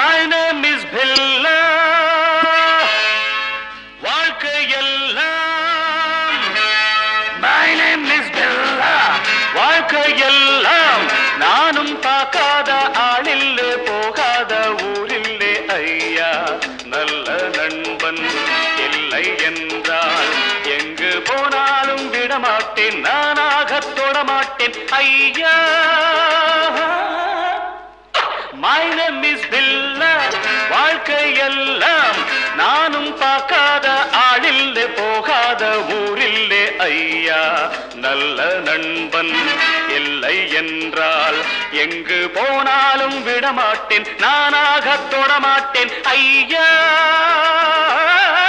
My name is Billa. வாழ்க்கையெல்லாம் My name is Billa. வாழ்க்கையெல்லாம் நானும் பார்க்காத ஆளில்லே போகாத ஊரில்லே ஐயா நல்ல நண்பன் இல்லை என்றால் எங்கு போனாலும் விடமாட்டேன் நானாக தொடமாட்டேன் ஐயா My name is Billa. வாழ்க்கையெல்லாம் நானும் பார்க்காத ஆளில்லே போகாத ஊரில்லே ஐயா நல்ல நண்பன் இல்லை என்றால் எங்கு போனாலும் விடமாட்டேன் நானாக தொடமாட்டேன் ஐயா